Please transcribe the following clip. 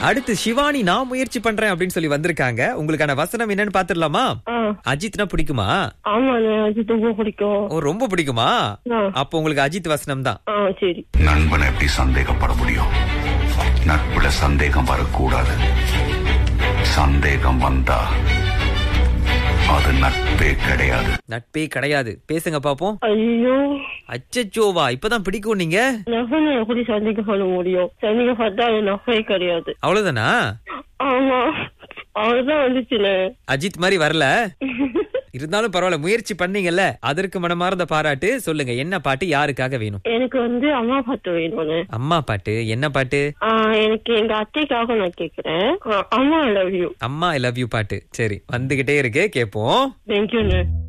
அடுத்து சிவானி நான் முயற்சி பண்றேன் அப்படின்னு சொல்லி வந்திருக்காங்க உங்களுக்கான வசனம் என்னன்னு பாத்துடலாமா ஆ அஜித்னா பிடிக்குமா ஆமாண்ணே அது ரொம்ப பிடிக்கும் ஓ ரொம்ப பிடிக்குமா ஆ அப்போ உங்களுக்கு அஜித் வசனம் தான் ஆ சரி நண்பனை எப்படி சந்தேகப்பட முடியும் நட்புல சந்தேகம் வரக்கூடாது சந்தேகம் வந்தா அது நட்பே கிடையாது நட்பே கிடையாது பேசுங்க பாப்போம் ஐயோ அச்சச்சோவா இப்பதான் பிடிக்கும் நீங்க நகனை எப்படி சந்தேகப்பட முடியும் சந்தேகப்பட்டா அது நகை கிடையாது அவ்வளவுதானா ஆமா அவ்வளவுதான் வந்துச்சுண்ணே அஜித் மாதிரி வரல இருந்தாலும் பரவாயில்ல முயற்சி பண்ணீங்கல்ல அதற்கு மனமார்ந்த பாராட்டு சொல்லுங்க என்ன பாட்டு யாருக்காக வேணும் எனக்கு வந்து அம்மா பாட்டு வேணும்ண்ணே அம்மா பாட்டு என்ன பாட்டு ஆ, எனக்கு எங்க அத்தைக்காக நான் கேக்குறேன் ஆ, அம்மா லவ் யூ அம்மா ஐ லவ் யூ பாட்டு சரி வந்துகிட்டே இருக்கு கேப்போம் தேங்க்யூண்ணே